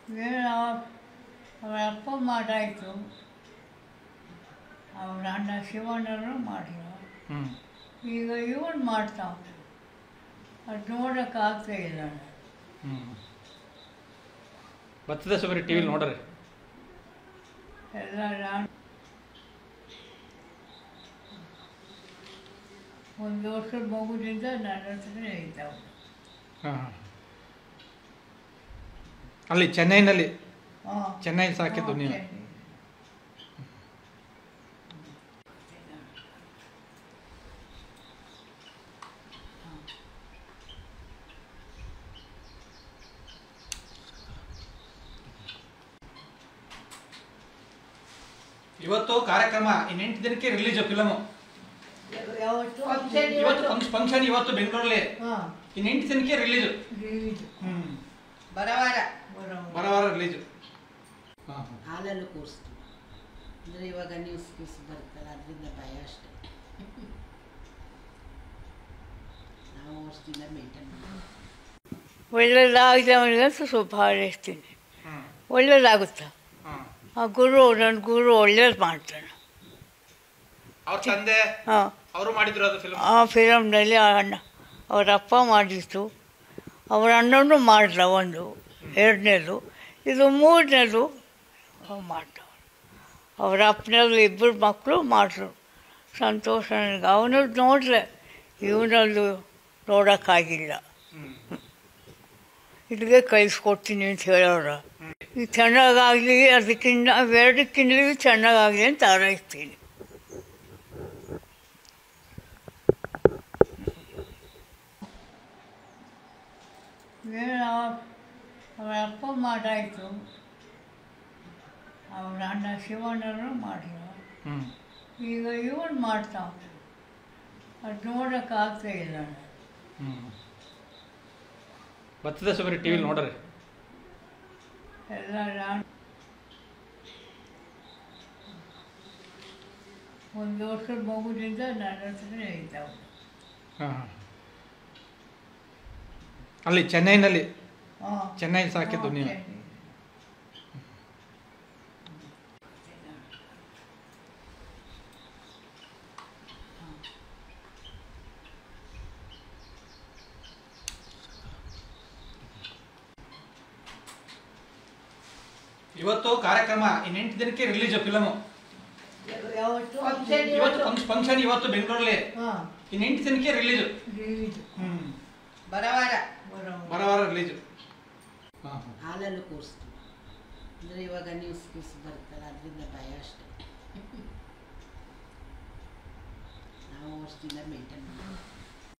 ಏನು ಅವರ ಅಪ್ಪ ಮಾಡಾಯಿತು ಅವರ ಅಣ್ಣ ಶಿವಣ್ಣನು ಮಾಡಿಲ್ಲ ಹ್ಞೂ ಈಗ ಇವನು ಮಾಡ್ತಾವ ಅದು ನೋಡೋಕ್ಕಾಗ್ತಾ ಇಲ್ಲ ಹ್ಞೂ ಬರ್ತದೆ ಸುಮಾರು ಟಿ ವಿಲಿ ನೋಡ್ರಿ ಎಲ್ಲ ನಾನು ಒಂದು ವರ್ಷದ ಮಗುದಿಂದ ನನ್ನ ಹತ್ರನೇ ಇದ್ದಾವೆ ಹಾಂ ಅಲ್ಲಿ ಚೆನ್ನೈನಲ್ಲಿ ಹಾಂ ಚೆನ್ನೈ ಸಾಕಿದ್ದು ನೀವು ಇವತ್ತು ಕಾರ್ಯಕ್ರಮ ಇನ್ನು ಎಂಟು ದಿನಕ್ಕೆ ರಿಲೀಸ್ ಫಿಲಮು ಯಾವತ್ತು ಇವತ್ತು ಫಂಕ್ಷನ್ ಇವತ್ತು ಬೆಂಗಳೂರಲ್ಲಿ ಹಾಂ ಇನ್ನು ಎಂಟು ದಿನಕ್ಕೆ ರಿಲೀಸ್ ರಿಲೀಸ್ ಹ್ಮ್ ಬರವಾರ ಬರೋದು ಬರವಾರ ರಿಲೀಸ್ ಹಾಂ ಹಾಲಲ್ಲೂ ಕೂರಿಸ್ತೀವಿ ಅಂದರೆ ಇವಾಗ ನ್ಯೂಸ್ ಗೀಸ್ ಬರುತ್ತಲ್ಲ ಅದರಿಂದ ಭಯ ಅಷ್ಟೇ ನಾವು ವರ್ಷದಿಂದ ಮೇಂಟೈನ್ ಮಾಡ್ತೀವಿ ಒಳ್ಳೆಯದಾಗಿದೆ ಅವನಿಗೆ ಅಂತ ಸ್ವಲ್ಪ ಹಾರೈಸ್ತೀನಿ ಹ್ಮ್ ಒಳ್ಳೇದಾಗುತ್ತಾ ಹಾಂ ಆ ಗುರು ನನ್ನ ಗುರು ಒಳ್ಳೇದು ಮಾಡ್ತಾನೆ ಅವ್ರ ತಂದೆ ಹಾಂ ಅವರು ಮಾಡಿದ್ರು ಅದು ಫಿಲ್ಮ್ ಆ ಫಿಲಮ್ನಲ್ಲಿ ಆ ಅಣ್ಣ ಅವರ ಅಪ್ಪ ಮಾಡಿತ್ತು ಅವರ ಅಣ್ಣನೂ ಮಾಡಿದ ಒಂದು ಎರಡನೇದು ಇದು ಮೂರನೇದು ಮಾಡ್ತಾವ ಅವರ ಅಪ್ಪನಲ್ಲಿ ಇಬ್ಬರು ಮಕ್ಕಳು ಮಾಡಿದ್ರು ಸಂತೋಷ ನನಗೆ ಅವನದ್ದು ನೋಡಿದ್ರೆ ಇವನದ್ದು ನೋಡೋಕ್ಕಾಗಿಲ್ಲ ಇಲ್ಲಿಗೆ ಕಳಿಸ್ಕೊಡ್ತೀನಿ ಅಂತ ಹೇಳೋರು ಈಗ ಚೆನ್ನಾಗಾಗಲಿ ಅದಕ್ಕಿಂತ ಎರಡಕ್ಕಿಂತಲೂ ಚೆನ್ನಾಗಾಗಲಿ ಅಂತ ಹಾರೈಸ್ತೀನಿ ಏನು ಅವರ ಅಪ್ಪ ಮಾಡಾಯಿತು ಅವರ ಅಣ್ಣ ಶಿವಣ್ಣನು ಮಾಡಿಲ್ಲ ಹ್ಮ್ ಈಗ ಇವನು ಮಾಡ್ತಾವ ಅದು ನೋಡೋಕ್ಕಾಗ್ತಾ ಇಲ್ಲ ಹ್ಮ್ ಬರ್ತದೆ ಸುಮಾರು ಟಿ ವಿಲಿ ನೋಡ್ರಿ ಎಲ್ಲ ನಾನು ಒಂದು ವರ್ಷದ ಮಗುದಿಂದ ನನ್ನ ಹತ್ರನೇ ಇದ್ದಾವೆ ಹಾಂ ಅಲ್ಲಿ ಚೆನ್ನೈನಲ್ಲಿ ಹಾಂ ಚೆನ್ನೈ ಸಾಕಿದ್ದು ನೀವು ಇವತ್ತು ಕಾರ್ಯಕ್ರಮ ಇನ್ನು ಎಂಟು ದಿನಕ್ಕೆ ರಿಲೀಸ್ ಫಿಲಮು ಯಾವತ್ತು ಇವತ್ತು ಫಂಕ್ಷನ್ ಇವತ್ತು ಬೆಂಗಳೂರಲ್ಲಿ ಹಾಂ ಇನ್ನು ಎಂಟು ದಿನಕ್ಕೆ ರಿಲೀಸ್ ರಿಲೀಸ್ ಹ್ಮ್ ಬರವಾರ ಬರೋದು ಬರವಾರ ರಿಲೀಸ್ ಹಾಂ ಹಾಲಲ್ಲೂ ಕೂರಿಸ್ತೀವಿ ಅಂದರೆ ಇವಾಗ ನ್ಯೂಸ್ ಗೀಸ್ ಬರುತ್ತಲ್ಲ ಅದರಿಂದ ಭಯ ಅಷ್ಟೇ ನಾವು ವರ್ಷದಿಂದ ಮೇಂಟೈನ್ ಮಾಡ್ತೀವಿ